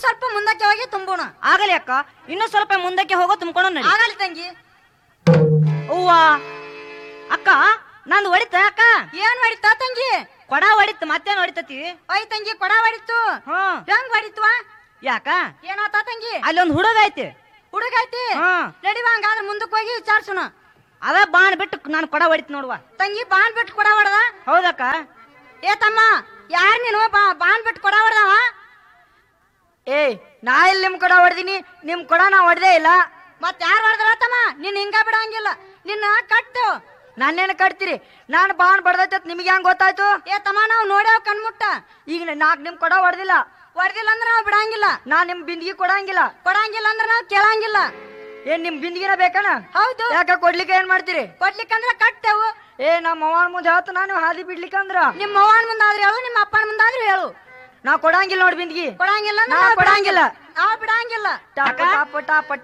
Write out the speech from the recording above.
ಸ್ವಲ್ಪ ಮುಂದಕ್ಕೆ ಹೋಗಿ ತುಂಬೋಣ ಆಗಲಿ ಅಕ್ಕ ಇನ್ನು ಸ್ವಲ್ಪ ಮುಂದಕ್ಕೆ ಹೋಗೋ ತುಂಬ್ಕೊಂಡು ನಡಿ ಆಗಲಿ ತಂಗಿ ಅವ್ವ ಅಕ್ಕ ನಂದು ಹೊಡಿತ ಅಕ್ಕ ಏನ್ ಹೊಡಿತಾ ತಂಗಿ ಕೊಡ ಹೊಡಿತ ಮತ್ತೇನ್ ಹೊಡಿತತಿ ಒಯ್ ತಂಗಿ ಕೊಡ ಹೊಡಿತು ಹ್ಮ್ ಹೆಂಗ್ ಹೊಡಿತ್ವಾ ಯಾಕ ಏನಾತ ತಂಗಿ ಅಲ್ಲಿ ಒಂದ್ ಹುಡುಗ ಐತಿ ಹುಡುಗ ಐತಿ ಹ್ಮ್ ನಡಿವ ಹಂಗಾದ್ರೆ ಮುಂದಕ್ಕೆ ಹೋಗಿ ವಿಚಾರ್ಸುನ ಅದ ಬಾಣ್ ಬಿಟ್ಟು ನಾನು ಕೊಡ ಹೊಡಿತ್ ನೋಡುವ ತಂಗಿ ಬಾಣ್ ಬಿಟ್ಟು ಕೊಡ ಹೊಡೆದ ಹೌದಕ್ಕ ಏ ತಮ್ಮ ಯಾರ್ ನೀನು ಬಾ ಬಾಣ್ ಬಿಟ್ಟು ಕೊಡ ಹೊಡೆದವ ಏಯ್ ನಾ ಎಲ್ಲಿ ನಿಮ್ ಕೊಡ ಹೊಡೆದಿನಿ ನಿಮ್ ಕೊಡ ನಾ ಹೊಡೆದೇ ಇಲ್ಲ ಮತ್ ಯಾರು ಹೊಡೆದ್ರ ತಮ್ಮ ನೀನ್ ಹಿಂಗ ಬಿಡಂಗಿಲ್ಲ ನಿನ್ನ ಕಟ್ಟು ನಾನೇನು ಕಟ್ತೀರಿ ನಾನು ಬಾಣ್ ಬಡ್ದೈತೆ ನಿಮ್ಗೆ ಹೆಂಗ್ ಗೊತ್ತಾಯ್ತು ಏ ತಮ್ಮ ನಾವು ನೋಡ್ಯಾವ ಕಣ್ಮುಟ್ಟ ಈಗ ನಾಕ್ ನಿಮ್ ಕೊಡ ಹೊಡೆದಿಲ್ಲ ಹೊಡೆದಿಲ್ಲ ಅಂದ್ರೆ ನಾವು ಬಿಡಂಗಿಲ್ಲ ನಾ ನಿಮ್ ಬಿಂದಿಗೆ ಕೊಡಂಗಿಲ್ಲ ಕೊಡಂಗಿಲ್ಲ ಅಂದ್ರೆ ನಾವು ಕೇಳಂಗಿಲ್ಲ ಏನ್ ನಿಮ್ ಬಿಂದಿಗೆನ ಬೇಕನ ಹೌದು ಯಾಕ ಕೊಡ್ಲಿಕ್ಕೆ ಏನ್ ಮಾಡ್ತೀರಿ ಕೊಡ್ಲಿಕ್ಕಂದ್ರ ಕಟ್ಟೆವು ಏ ನಮ್ಮ ಅವನ್ ಮುಂದೆ ಹೇಳ್ತ ನಾನು ಹಾದಿ ಬಿಡ್ಲಿಕ್ಕಂದ್ರ ನಿಮ್ಮ ಅವ್ವನ ಮುಂದಾದ್ರೆ ಹೇಳು ನಿಮ್ಮ ಅಪ್ಪನ ಮುಂದಾದ್ರೆ ಹೇಳು ನಾ ಕೊಡಂಗಿಲ್ಲ ನೋಡಿ ಬಿಂದಿಗೆ ಕೊಡಂಗಿಲ್ಲ ಅಂದ್ರೆ ನಾ ನಾವು ಕೊಡಂಗಿಲ್ಲ. ನಾವು ಬಿಡಂಗಿಲ್ಲ ಟಾಪ ಟಾಪ ಟಾಪ